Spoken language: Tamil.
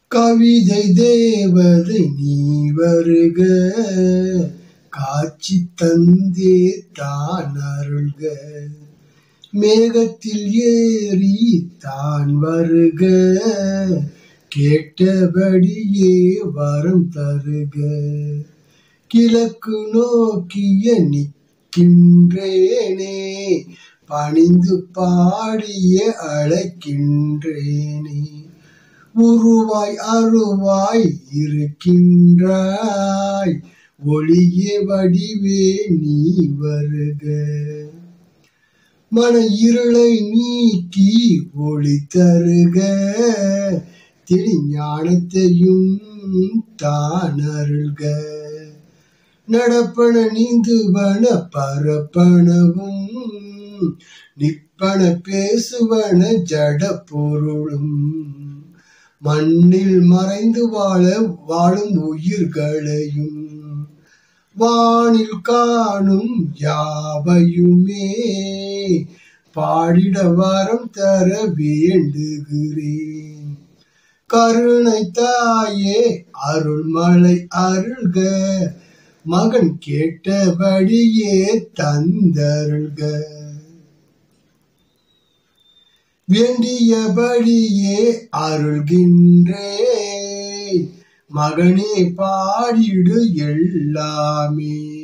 கவிதை தேவதை நீ வருக காட்சி தந்தே தான் அருள்க மேகத்தில் ஏறி தான் வருக கேட்டபடியே வரம் தருக கிழக்கு நோக்கிய நிற்கின்றேனே பணிந்து பாடிய அழைக்கின்றேனே உருவாய் அருவாய் இருக்கின்றாய் ஒளிய வடிவே நீ வருக மன இருளை நீக்கி ஒளி தருக தெளிஞானத்தையும் தான் அருள்க நடப்பன நீந்துவன பரப்பனவும் நிற்பன பேசுவன ஜட பொருளும் மண்ணில் மறைந்து வாழ வாழும் உயிர்களையும் வானில் காணும் யாவையுமே பாடிட வரம் தர வேண்டுகிறேன் கருணை தாயே அருள்மலை அருள்க மகன் கேட்டபடியே தந்தருள்க வேண்டியபடியே அருள்கின்றே மகனே பாடிடு எல்லாமே